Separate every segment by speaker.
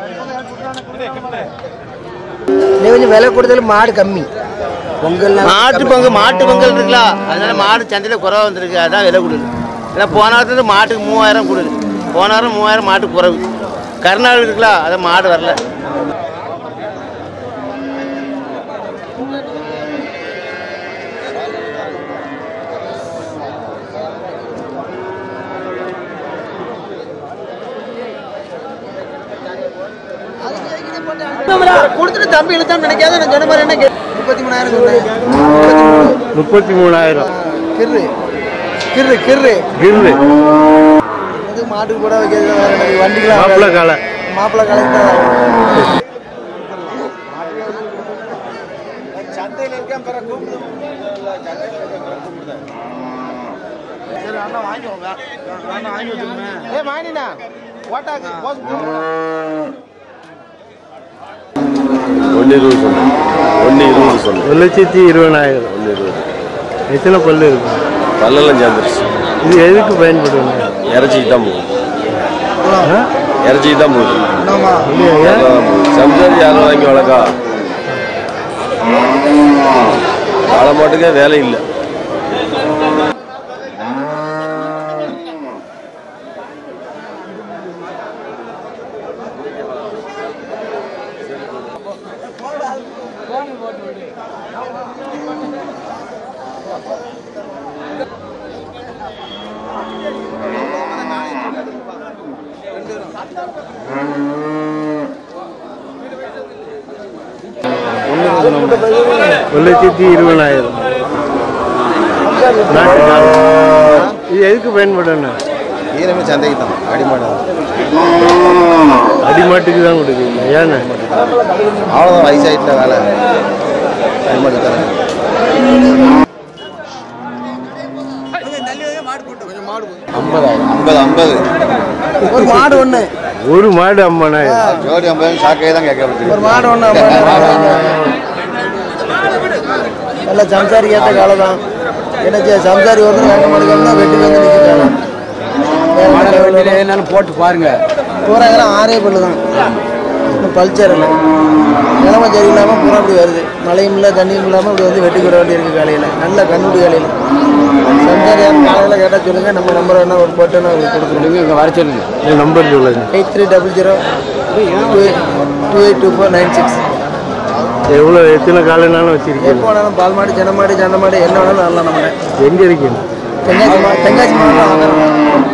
Speaker 1: இன்னும் கொஞ்சம் விலை கூடுதல் மாடு கம்மி பொங்கல்
Speaker 2: மாட்டு பொங்கல் மாட்டு பொங்கல் இருக்குல்ல அதனால மாடு சந்தையில் குறைவா வந்திருக்கு அதான் விலை கொடுது ஏன்னா போன வாரத்துல மாட்டுக்கு மூவாயிரம் கொடுது போன வாரம் மூவாயிரம் மாட்டுக்கு குறைவு கருநாள் இருக்குல்ல அதான் மாடு வரல
Speaker 1: கொடுத்துட்டு தம்பி இழுத்தான் நினைக்காத நான் சொன்ன மாதிரி என்ன கே- முப்பத்தி மூணாயிரம் சொன்னேன்
Speaker 3: முப்பத்தி மூணாயிரம்
Speaker 1: கிர்ரு கிர்ரு கிர்ரு
Speaker 3: கில்லு
Speaker 1: இது மாட்டுக்கு கூட வைக்கிறது வேற எனக்கு வண்டிக்கெல்லாம்
Speaker 3: மாப்பிள்ளை காலை
Speaker 1: மாப்பிள்ளை கலெக்ட் தான்
Speaker 2: ஏ வாங்கினா ஓட்டாக்கு
Speaker 4: ஒன்று இருபது சொன்னேன் ஒன்று இருபது சொன்னேன்
Speaker 3: ஒரு லட்சத்தி இருபதாயிரம்
Speaker 4: ஒன்று இருபது
Speaker 3: எத்தனை பல்லு இருக்கும்
Speaker 4: பல்லெல்லாம் சேர்ந்துருச்சு
Speaker 3: இது எதுக்கு பயன்படுங்க
Speaker 4: இறச்சிக்கு தான் போகும்
Speaker 3: ஆ?
Speaker 4: இறச்சிக்கு தான் போகுது
Speaker 3: இல்லையா
Speaker 4: சம்சாரி யாரும் வாங்கி வளர்க்கா காலை மாட்டுக்கே வேலை இல்லை
Speaker 3: ஒரு லட்சத்தி இருபதாயிரம் நாட்டு காலை. இது எதுக்கு பயன்படணும்
Speaker 4: ஈரமே சந்தைக்கு தான் அடிமாடு
Speaker 3: அடிமாட்டுக்கு தான் கொடுக்குறீங்க ஏன்னு
Speaker 4: அவ்வளோதான் வயசாயிட்டுல வேலை அடிமாடு தரேன் ஐம்பதாயிரம் ஐம்பது ஐம்பது
Speaker 1: ஒரு மாடு ஒண்ணு
Speaker 3: ஒரு மாடு ஐம்பதாயிரம்
Speaker 4: ஜோடி ஐம்பது சாக்கையே தான் கேட்கப்பட்டு
Speaker 1: ஒரு மாடு ஒண்ணு நல்ல சம்சாரி ஏற்ற காலம் தான் என்ன செய்ய சம்சாரி ஒருத்தர் வாங்க மாட்டேங்கன்னா வெட்டி வந்து நிற்கிறாங்க
Speaker 2: என்னன்னு போட்டு பாருங்க
Speaker 1: பூராங்கெல்லாம் ஆறே பல்லு தான் இன்னும் பல்ச்சர் இல்லை நிலமை சரியில்லாமல் பூரா அப்படி வருது மழையும் இல்லை தண்ணியும் இல்லாமல் இப்படி வந்து வெட்டி விட வேண்டியிருக்கு காலையில் நல்ல கண்ணுடி காலையில் சம்சாரி யாரும் காலையில் கேட்டால் சொல்லுங்கள் நம்ம நம்பர் வேணா ஒரு போட்டு நான் கொடுத்துருவோம்
Speaker 2: இங்கே வர சொல்லுங்க
Speaker 3: இந்த நம்பர் சொல்லுங்க
Speaker 1: eight three double zero two two eight two four nine six
Speaker 3: எவ்வளோ எத்தனை காலைனாலும் வச்சிருக்கீங்க
Speaker 1: எப்போ வேணாலும் பால் மாடு சென்னை மாடு சண்டை மாடு என்ன வேணாலும் வரலாம் நம்ம
Speaker 3: எங்கே இருக்கீங்க
Speaker 1: தென்காசி மா தென்காசி மாவட்டம் வாங்குறோம்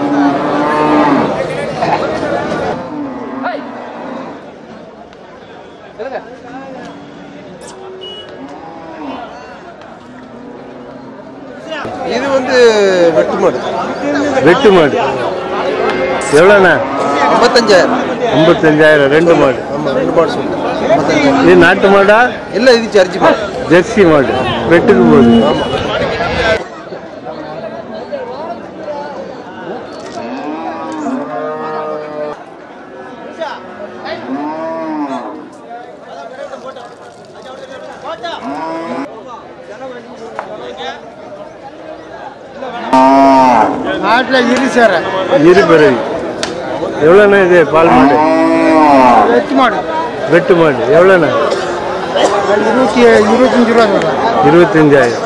Speaker 4: இது வந்து வெட்டு மாடு
Speaker 3: வெட்டு மாடு எவ்வளோண்ணா
Speaker 1: ஐம்பத்தஞ்சாயிரம்
Speaker 3: ஐம்பத்தஞ்சாயிரம் ரெண்டு மாடு
Speaker 1: ஆமாம் ரெண்டு மாடு சொல்லுங்கள்
Speaker 3: இது நாட்டு மாடா
Speaker 1: இல்லை இது சர்ச்சி மாடு
Speaker 3: ஜெர்சி மாடு வெட்டுக்கு போகுது
Speaker 1: நாட்டில் இரு சார்
Speaker 3: இரு பிறகு எவ்வளோண்ணா இது பால் மாடு
Speaker 1: வெட்டி மாடு
Speaker 3: வெட்டு மாடு எவ்வளோண்ணா
Speaker 1: இருபத்தி இருபத்தஞ்சு ரூபா சொல்கிறேன்
Speaker 3: இருபத்தஞ்சாயிரம்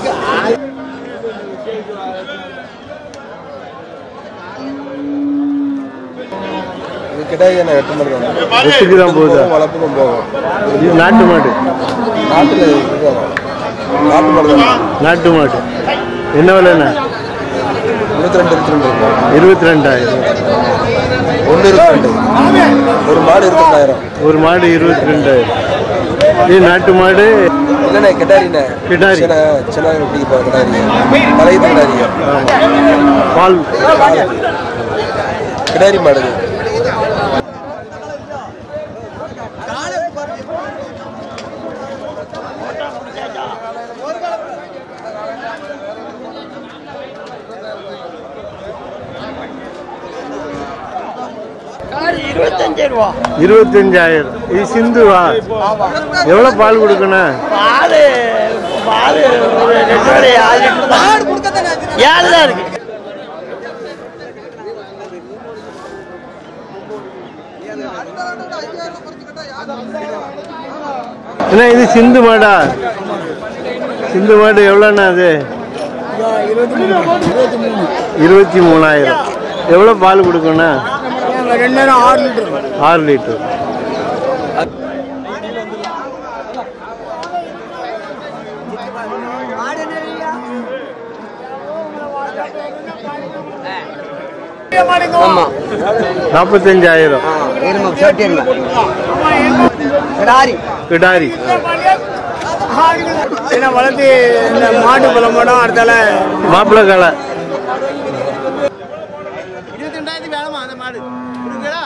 Speaker 4: இது கிடையாது என்ன வெட்டு மாடு தான்
Speaker 3: வெட்டுக்கு தான் போகுதா
Speaker 4: வளர்ப்புக்கும் போகும்
Speaker 3: இது நாட்டு மாடு
Speaker 4: நாட்டில் இதுதான் நாட்டு மாடு தான்
Speaker 3: நாட்டு மாடு என்ன விலைண்ணா
Speaker 4: இருபத்தி ரெண்டு இருபத்தி ரெண்டு இருக்கும்
Speaker 3: இருபத்தி ரெண்டாயிரம்
Speaker 4: ஒன்று இருபத்தி ரெண்டு ஒரு மாடு இருபத்தாயிரம்
Speaker 3: ஒரு மாடு இருபத்தி ரெண்டாயிரம் இது நாட்டு மாடு
Speaker 4: இல்லைண்ணே கிட்டாரிண்ணே
Speaker 3: கிடாரி.
Speaker 4: சின்ன சின்ன குட்டி இப்போ கிட்டாரி பழைய கிட்டாரி
Speaker 3: பால்
Speaker 4: கிடாரி மாடு இது.
Speaker 3: இருபத்தஞ்சாயிரம் இது சிந்துவா எவ்வளோ பால் கொடுக்கணும்
Speaker 2: பால் பால் ஒரு ரெண்டு வரை ஆறு லிட்டர் தான் ஏழு தான் இருக்கு
Speaker 3: என்ன இது சிந்து மாடா சிந்து மாடு எவ்வளோண்ணா அது இருபத்தி மூணாயிரம் எவ்வளோ பால் கொடுக்குண்ணா ஆறு லிட்டர் நாற்பத்தஞ்சாயிரம் கிடாரி
Speaker 1: ஏன்னா வளர்த்து இந்த மாட்டு பழம் படம் அடுத்தால
Speaker 3: மாப்பிள்ளை காலை
Speaker 2: இருபத்தி ரெண்டாயிரத்துக்கு வேணாமா அந்த மாடு கொடுங்களா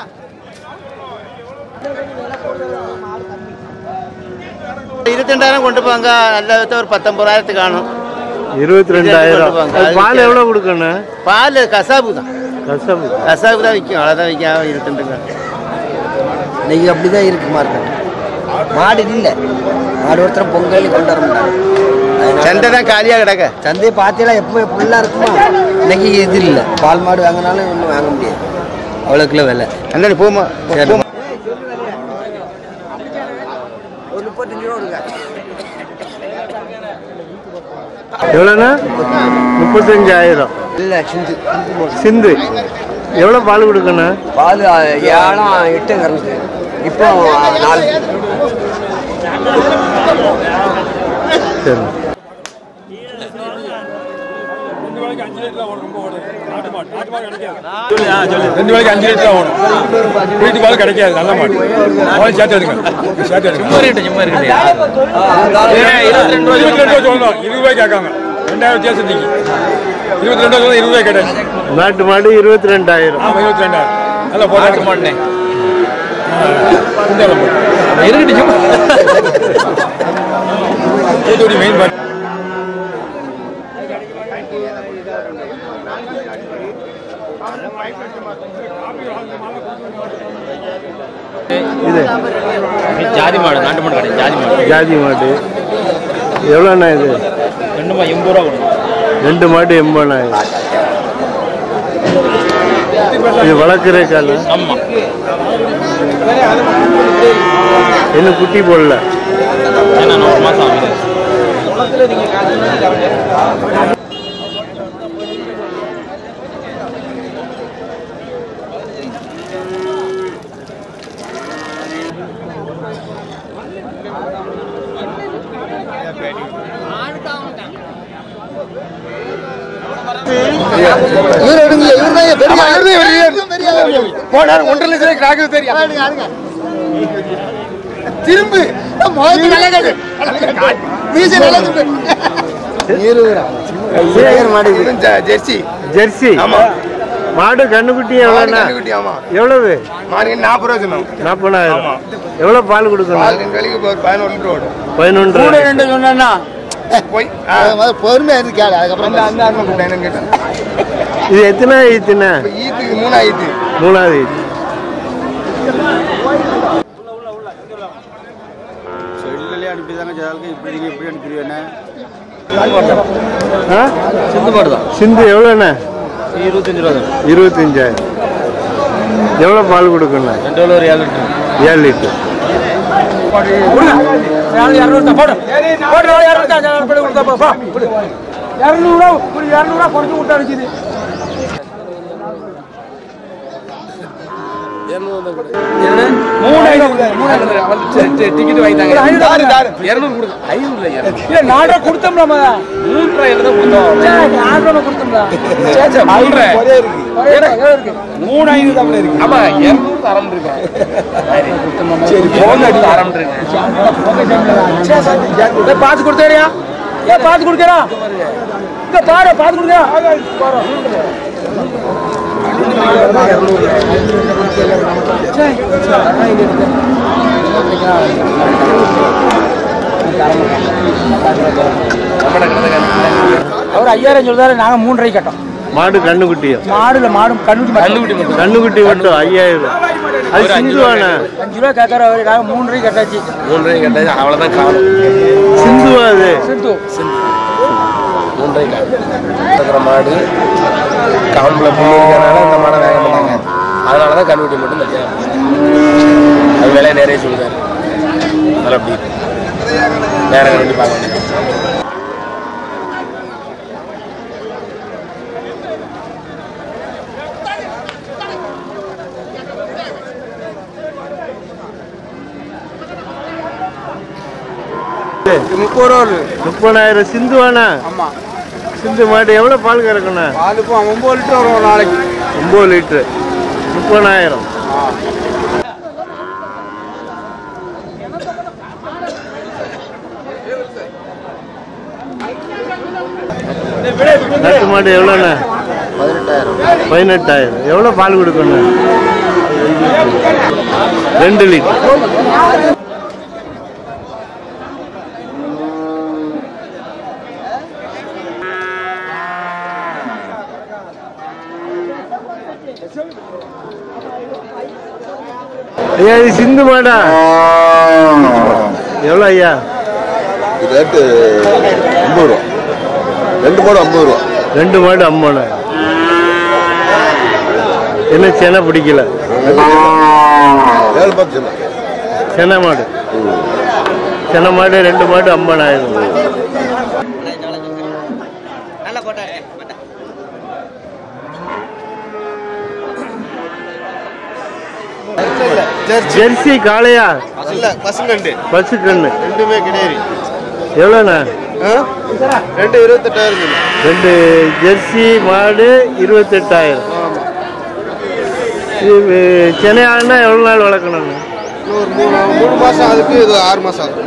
Speaker 2: இருபத்தி ரெண்டாயிரம் கொண்டு போங்க நல்ல வித்த ஒரு பத்தொன்பதாயிரத்துக்கு காணும்
Speaker 3: இருபத்தி ரெண்டாயிரம்
Speaker 2: கொண்டு வாங்க.
Speaker 3: அது பால் எவ்வளோ கொடுக்கணும்
Speaker 2: பால் கசாப்பு தான்
Speaker 3: கசப்பு
Speaker 2: கசாப்பு தான் விற்கும் அவ்வளோதான் விற்கும் இருபத்தி ரெண்டு
Speaker 1: இன்னைக்கு அப்படிதான் இருக்கு மார்க்கெட் மாடு இல்லை மாடு ஒருத்தர் பொங்கல் கொண்டு வர முடியாது
Speaker 2: சந்தை தான் காலியாக கிடக்க
Speaker 1: சந்தையை பார்த்தீங்களா எப்போ ஃபுல்லாக இருக்குமா இன்னைக்கு இது இல்லை பால் மாடு வாங்கினாலும் ஒன்றும் வாங்க முடியாது அவ்வளோ கிலோ விலை
Speaker 2: அண்ணன் போமா
Speaker 1: சரி. ஒரு முப்பத்தஞ்சு ரூபா கொடுங்க
Speaker 3: எவ்வளோண்ணா முப்பத்தஞ்சாயிரம்
Speaker 1: இல்லை சிந்து
Speaker 3: சிந்து எவ்வளோ பால் கொடுக்கணும்
Speaker 1: பால் ஏழம் எட்டு கறந்து இப்போ நாலு
Speaker 3: சரி
Speaker 5: ரெண்டு வேலைக்கு அஞ்சு லிட்டர் ஆகணும் வீட்டு பால் கிடைக்காது நல்ல மாடு அவன் சேர்த்து எடுங்க சேர்த்து எடுங்க இருபத்தி ரெண்டு ரூபா சொல்லணும் இருபது ரூபாய் கேட்காங்க ரெண்டாயிரம் வித்தியாசம் இன்னைக்கு இருபத்தி ரெண்டு ரூபா இருபது ரூபாய் கேட்டாச்சு
Speaker 3: நாட்டு மாடு இருபத்தி ரெண்டாயிரம்
Speaker 5: ஆமாம் இருபத்தி ரெண்டாயிரம் நல்லா போராட்ட மாட்டேன் தூத்துக்குடி மெயின் பார்ட்
Speaker 3: இது
Speaker 6: ஜாதி மாடு நாட்டு மாடு கிடையாது ஜாதி மாடு
Speaker 3: ஜாதி மாடு எவ்வளோண்ணா இது
Speaker 6: ரெண்டுமா எண்பது ரூபா கொடுக்கும்
Speaker 3: ரெண்டு மாடு எண்பதாயிரம் இது வளர்க்குற கால
Speaker 6: ஆமா
Speaker 3: இன்னும் குட்டி போடல
Speaker 6: ஏன்னா நான் ஒரு மாசம் ஆகுது
Speaker 5: போனார் ஒன்றரை லட்சம் கிராக்கு தெரியும் திரும்பு ஜெர்சி
Speaker 3: ஜெர்சி
Speaker 5: ஆமா
Speaker 3: மாடு கண்ணுக்குட்டி எவ்வளோண்ணா
Speaker 5: கண்ணுக்குட்டி, ஆமா
Speaker 3: எவ்வளவு
Speaker 5: மார்க்கெட் நாற்பது ரூபா சொன்னோம்
Speaker 3: நாற்பதாயிரம் எவ்வளோ பால் கொடுக்கணும்
Speaker 5: ரெண்டு வேலைக்கு ஒரு பதினொன்று லிட்டர் ஓடும்
Speaker 3: பதினொன்று
Speaker 5: போய்
Speaker 1: பொறுமையா இருக்காது அதுக்கப்புறம்
Speaker 5: அந்த அந்த அருமை கூட்டம் என்னன்னு கேட்டேன்
Speaker 3: இது எத்தனை ஈத்துண்ணா
Speaker 5: இப்போ ஈத்துக்கு மூணாயிரத்து
Speaker 3: மூணாவது ஈத்து ஆ
Speaker 6: சிந்து மாடு தான்
Speaker 3: சிந்து எவ்வளோண்ணா
Speaker 6: இருபத்தஞ்சு ரூபா தான்
Speaker 3: இருபத்தஞ்சாயிரம் எவ்வளோ பால் கொடுக்கணும்
Speaker 6: ரெண்டு வேலை ஒரு ஏழு லிட்டர்
Speaker 3: ஏழு லிட்டர்
Speaker 5: டிக்கெட் வாங்கிட்டாங்க இரநூறு கொடுங்க ஐநூறு நாலு கொடுத்தோம்ல மூன்று ரூபாயில தான் கொடுத்தோம் மூணு ஐநூறு தான் இருக்கு ஆமா இரநூறு தரம் இருக்கேன் சரி போன் அடி தரம் இருக்கேன்
Speaker 7: பார்த்து கொடுத்தேரியா ஏன் பார்த்து கொடுக்கறா இங்க பாரு பார்த்து கொடுக்கறா அவர் ஐயாயிரம் சொல்றாரு நாங்க மூன்றரை கட்டோம்
Speaker 3: மாடு கண்ணுக்குட்டியா
Speaker 7: மாடுல மாடும் கண்ணுட்டி கண்ணுட்டி மட்டும்
Speaker 3: கண்ணுக்குட்டி மட்டும் ஐயாயிரம் அது சிந்துவாண்ணா
Speaker 7: அஞ்சு ரூபா கேட்கற அவரு நாங்க மூன்றரை கட்டாச்சு
Speaker 5: மூணு ரூபாய் கேட்டாச்சு அவ்வளோதான் காணும்
Speaker 3: சிந்துவா அது
Speaker 7: சிந்து
Speaker 5: மூணு ரூபாய் இருக்கிற மாடு காம்பில் புள்ளி இருக்கிறனால இந்த மாடை வாங்க மாட்டாங்க அதனால தான் கண்ணுக்குட்டி மட்டும் தனியாக
Speaker 4: பேரே சொல்லுதாரு அதனால அப்படி இருக்கு. வேற வண்டி பார்க்க வேண்டியது
Speaker 3: முப்பது ரூபா முப்பதாயிரம் சிந்துவானா
Speaker 1: ஆமா
Speaker 3: சிந்து மாடு எவ்வளோ பால் கறக்குண்ணா
Speaker 1: பாலுக்கும் ஒம்பது லிட்டர் வரும் ஒரு நாளைக்கு
Speaker 3: ஒம்பது லிட்ரு முப்பதாயிரம் நாட்டு மாடு எவ்வளோண்ணா
Speaker 1: பதினெட்டாயிரம்
Speaker 3: பதினெட்டாயிரம் எவ்வளோ பால் கொடுக்கணும் ரெண்டு லிட்டர் ஐயா இது சிந்து மாடா எவ்வளோ ஐயா
Speaker 4: ரேட்டு ஐம்பது ரூபா ரெண்டு மாடு ஐம்பது ரூபா
Speaker 3: ரெண்டு மாடு அம்மனை என்ன செனை பிடிக்கல
Speaker 4: ஏழு பத்து சின்ன
Speaker 3: செனை மாடு செனை மாடு ரெண்டு மாடு அம்மனாயிரம் ஜெர்சி காளையா
Speaker 2: இல்ல பசுங்கண்டு
Speaker 3: பசு கண்ணு
Speaker 2: ரெண்டுமே கிடையாது
Speaker 3: எவ்வளோண்ணா
Speaker 2: ரெண்டு இருபத்தெட்டாயிரம்
Speaker 3: ரெண்டு ஜெர்சி மாடு இருபத்தெட்டாயிரம் இது சென்னை ஆடுனா எவ்வளோ நாள் வளர்க்கணுங்க
Speaker 2: ஒரு மூணு மூணு மாசம் அதுக்கு இது ஆறு மாசம் ஆகும்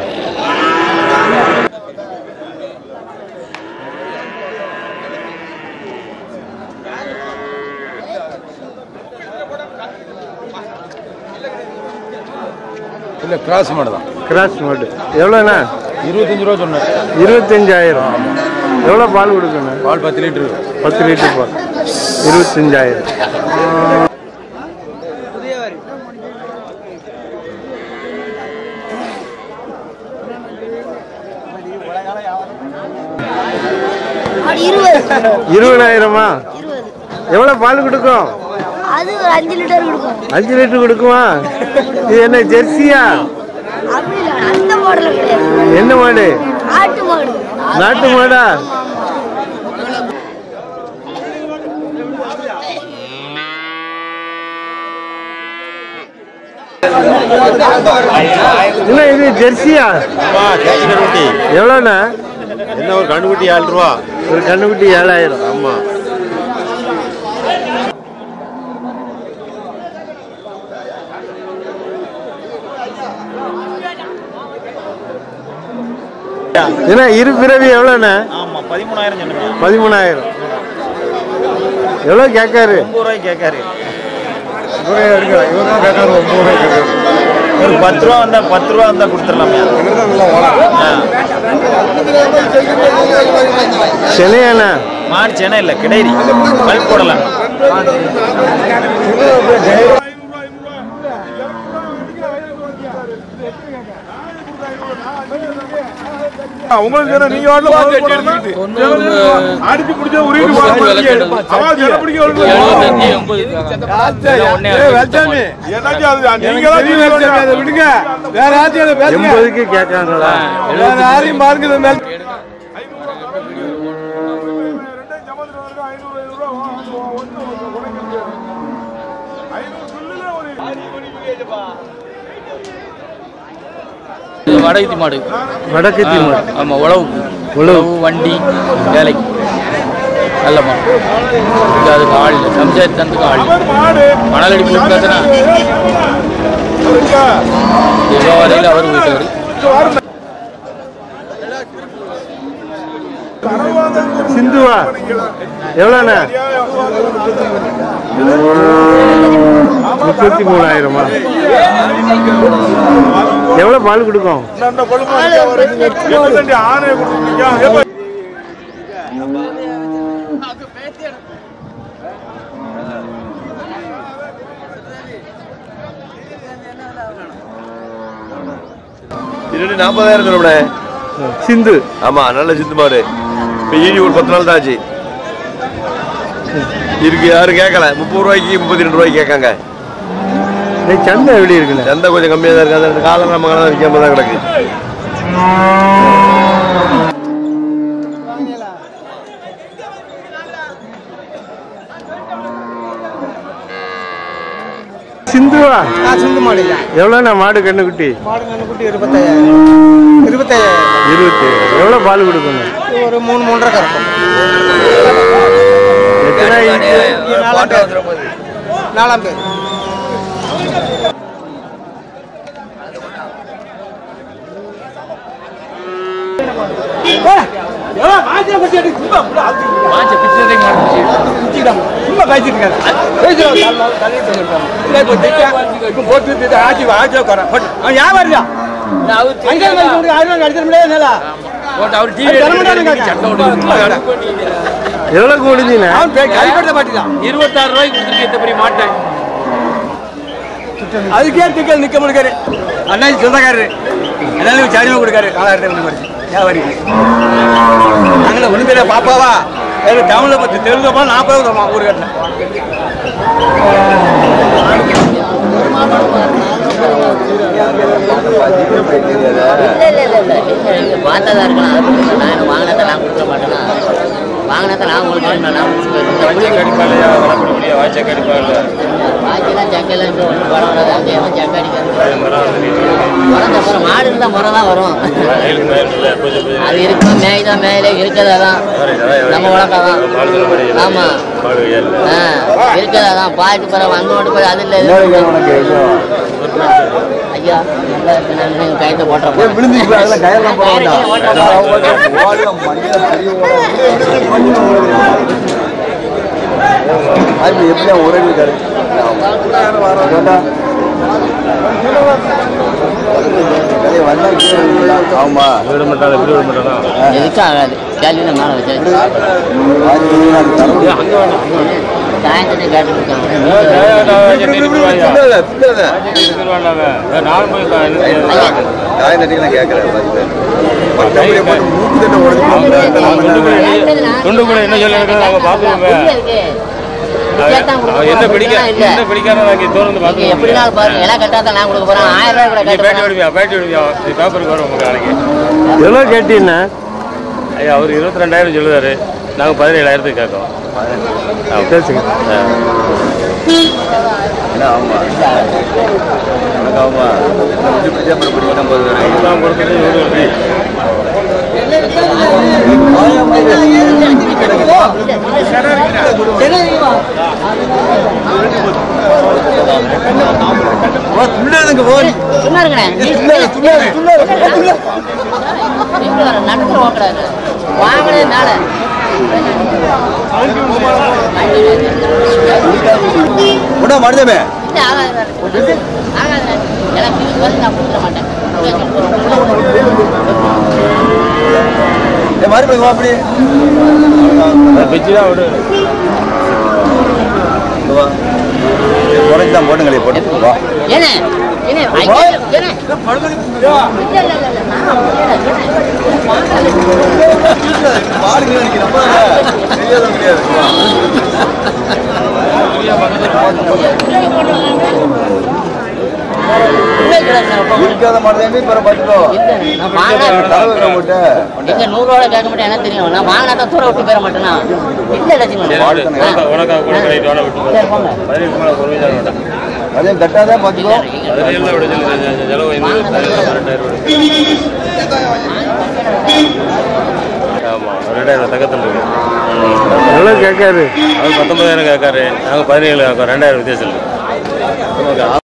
Speaker 5: இல்லை கிராஸ் மாடு தான்
Speaker 3: கிராஸ் மாடு எவ்வளோண்ணா
Speaker 5: இருபத்தஞ்சு ரூபா சொன்னேன்
Speaker 3: இருபத்தஞ்சாயிரம் எவ்வளோ பால் கொடுக்கணும்
Speaker 5: பால் பத்து லிட்டரு
Speaker 3: பத்து லிட்டர் பால் இருபத்தஞ்சாயிரம்
Speaker 8: அது இருபது
Speaker 3: இருபதாயிரமா
Speaker 8: இருபது
Speaker 3: எவ்வளோ பால் கொடுக்கும்
Speaker 8: அது ஒரு அஞ்சு லிட்டர் கொடுக்கும்
Speaker 3: அஞ்சு லிட்டர் கொடுக்குமா இது என்ன ஜெர்சியா
Speaker 8: அப்படி இல்லை அந்த மாடல் கிடையாது
Speaker 3: என்ன மாடு
Speaker 8: ஆட்டு மாடு
Speaker 3: நாட்டு மாடா என்ன இது ஜெர்சியா எவ்வளோண்ணா
Speaker 4: என்ன ஒரு கண்டுக்குட்டி ஏழு ரூபா
Speaker 3: ஒரு கண்ணுக்குட்டி ஏழாயிரம்
Speaker 4: ஆமா
Speaker 3: என்ன இரு பிறவி எவ்வளோண்ணா
Speaker 6: ஆமாம் பதிமூணாயிரம் சொன்னீங்க
Speaker 3: பதிமூணாயிரம் எவ்வளோ கேட்காரு
Speaker 6: ஒம்பது ரூபாய்க்கு கேட்காரு
Speaker 5: இவரே எடுக்கலாம் இவர் தான் கேட்காரு ஒம்பது ரூபாய் கேட்காரு
Speaker 6: ஒரு பத்து ரூபா வந்தா பத்து ரூபா வந்தா கொடுத்துடலாமே
Speaker 3: சென்னையாண்ணா
Speaker 6: மாடு சென்னை இல்லை கிடையாது பல்ப் போடலாம்
Speaker 5: உங்களுக்கு என்ன நீங்க வாடல அடிச்சு பிடிச்ச உருட்டு அவன் ஜன பிடிக்க விடுங்க வேற யாரையும் அதை பேசுங்க
Speaker 3: எண்பதுக்கு கேட்காங்களா
Speaker 5: வேற யாரையும் பாருங்க இது மேல
Speaker 9: இது வடகுத்தி மாடு
Speaker 3: வடக்கு தீமா
Speaker 9: ஆமாம் உழவு உழவு வண்டி வேலைக்கு நல்ல மாடு இது அதுக்கு ஆள் இல்லை சம்சாரி தந்துக்கு ஆள் இல்லை மணல் அடி போட்டுனா வரையில் அவர் போயிட்டாரு
Speaker 3: சிந்துவா எவ்வளோண்ணா முப்பத்தி மூணாயிரமா எவ்வளோ பால் கொடுக்கும்
Speaker 5: ஆணைய கொடுத்துருக்கீங்க
Speaker 4: இருபது நாற்பதாயிரம் சொல்லுமே
Speaker 3: சிந்து
Speaker 4: ஆமா நல்ல சிந்து மாடு இப்போ ஈடி ஒரு பத்து நாள் தான் ஆச்சு இருக்கு யாரும் கேட்கல முப்பது ரூபாய்க்கு முப்பத்தி ரெண்டு ரூபாய்க்கு கேட்காங்க
Speaker 3: இந்த சந்தை எப்படி இருக்குண்ணே
Speaker 4: சந்தை கொஞ்சம் கம்மியாக தான் இருக்கு அந்த காலம் நம்ம காலம் விற்காம தான் கிடக்கு
Speaker 3: சிந்துவா
Speaker 1: சிந்து மாடு இல்லை
Speaker 3: எவ்வளோண்ணா மாடு கண்ணுக்குட்டி
Speaker 1: மாடு கண்ணுக்குட்டி இருபத்தாயிரம் இருபத்தாயிரம்
Speaker 3: இருபத்தி எவ்வளோ பால் கொடுக்கணும்
Speaker 1: இது ஒரு மூணு மூன்றரை கறக்கும்
Speaker 3: எத்தனை இன்ச்சு
Speaker 1: நாலாம் பேர் நாலாம் பேர்
Speaker 9: மாச்ச பிச்சை மாடு
Speaker 7: சும்மா பேசிட்டு இருக்காரு பேசுறோம் இப்போ திட்டா இப்போ போட்டு திட்டா ஆட்சி ஆட்சி உட்காரன் போட்டு அவன் வியாபாரியா அங்கே ஆயிரம் அடிச்சிட முடியாது என்னடா
Speaker 9: போட்டு அவர்
Speaker 7: அது தரமாட்டானுங்க காக்கா.
Speaker 3: எவ்வளோ முடிஞ்சுண்ணே
Speaker 7: அவன் பே- கைப்பற்ற மாட்டேங்கிறான்
Speaker 9: இருபத்தாறு ரூபாய்க்கு கொடுத்துருக்கு இந்த பெரிய மாட்டை
Speaker 7: அதுக்கே திக்கல் நிக்க முடியாது அண்ணாச்சி சொந்தக்காரரு அதனால சரிமா கொடுக்காரு நாலாயிரத்தி ரெண்டு மணி வியாபாரிக்கு நாங்கள ஒண்ணு பேர பாப்பாவா வேற டவுன்ல பத்து தெலுங்கப்பா நாற்பது வருமா ஊரு கட்டின
Speaker 10: இல்லை இல்லை இல்லை இல்லை நீங்கள் பார்த்தா தான் இருக்கலாம் அதை பற்றி நான் என்ன வாங்கினதை நான் கொடுக்க மாட்டேனா வாங்கினதை நான் உங்களுக்கு நான் வாய்க்கெல்லாம் சக்கையெல்லாம் இப்போ ஒன்றும் படம் வராது அங்கேயும் சக்கை அடிக்காது வளர்ந்த அப்புறம் மாடு இருந்தால் முறை தான் வரும் அது இருக்கும் மேய் தான் மேயில இருக்கிறதா தான் நம்ம வளர்க்க தான் ஆமாம் ஆ இருக்கிறதா தான் பாய்க்கு பிறகு வந்து கொண்டு போய் அது இல்லை இது இல்லை. ஐயா நல்லா இருக்கு. நான் இன்னும் கயத்தை போட்டுறேன்
Speaker 4: கயெல்லாம் எப்படியா ஒரே ஆமா விட மாட்டாங்க விட மாட்டாங்க
Speaker 10: எதுக்கும் ஆகாது கேள்வி மேலே வச்சாச்சு சாயந்தரம் கேட்டு
Speaker 4: காய் நட்டிக்கு நான் கேட்கறேன்
Speaker 10: துண்டு கூட என்ன சொல்லி என்ன பிடிக்க என்ன பிடிக்காத எப்படினாலும் பாருங்க எல்லாம் கட்டாதான் நான் கொடுக்க போறேன் ஆயிரம் ரூபாய் கூட கேட்டு
Speaker 3: எவ்வளோ கேட்டீங்கண்ணா
Speaker 11: ஐயா அவர் இருபத்தி ரெண்டாயிரம் சொல்லுதாரு நாங்கள் பதினேழாயிரத்துக்கு கேட்கோம்
Speaker 3: பேசுங்க
Speaker 4: ஆமா ஆமா பிடிக்காம
Speaker 11: நான் கொடுத்தது நூறு ரூபாய்.
Speaker 10: சும்மா இருக்கணே நடக்கிற ஓக்கடாது வாங்கினது நாள
Speaker 4: உடா மனிதமே
Speaker 10: இல்ல ஆகாது ஆகாது எனக்கு இது வரைக்கும் நான் கொடுத்துட மாட்டேன்
Speaker 4: என் மாதிரி வா அப்படி
Speaker 11: பிச்சு தான் விடு
Speaker 4: குறைஞ்சி தான் போட்டுங்களே போட்டு வா
Speaker 10: ஏனே ஏனே ஐயா ஏனே இல்ல இல்ல இல்ல நான்
Speaker 4: பாடுங்க நம்ம தெரியாதவங்க கிடையாது இருக்காத மாட்டேன் இப்ப பார்த்துக்கோ
Speaker 10: நான் வாங்கினா
Speaker 4: தலைவர் போட்டு
Speaker 10: எங்க நூறு ரூபாய் கேட்க மாட்டேன் எனக்கு தெரியும் நான் வாங்கினா தான் தூர விட்டு போயிட மாட்டேனா இல்ல லட்சுமி
Speaker 11: உனக்காக கூட கிடையாது வேணா விட்டு பதினெட்டு மேலே ஒரு வயசான வேண்டாம்
Speaker 4: அதே கட்டாதான் பார்த்துக்கோ
Speaker 11: அதில் எல்லாம் விட சொல்லி செலவு ஐநூறு ரெண்டாயிரம் ரூபாய் ஆமாம் ரெண்டாயிரம் தக்கத்தில் இருக்கு
Speaker 3: எவ்வளோ கேட்காரு
Speaker 11: அவர் பத்தொன்பதாயிரம் கேட்காரு நாங்கள் பதினேழு கேட்கோம் ரெண்டாயிரம் வித்தியாசம் இருக்கு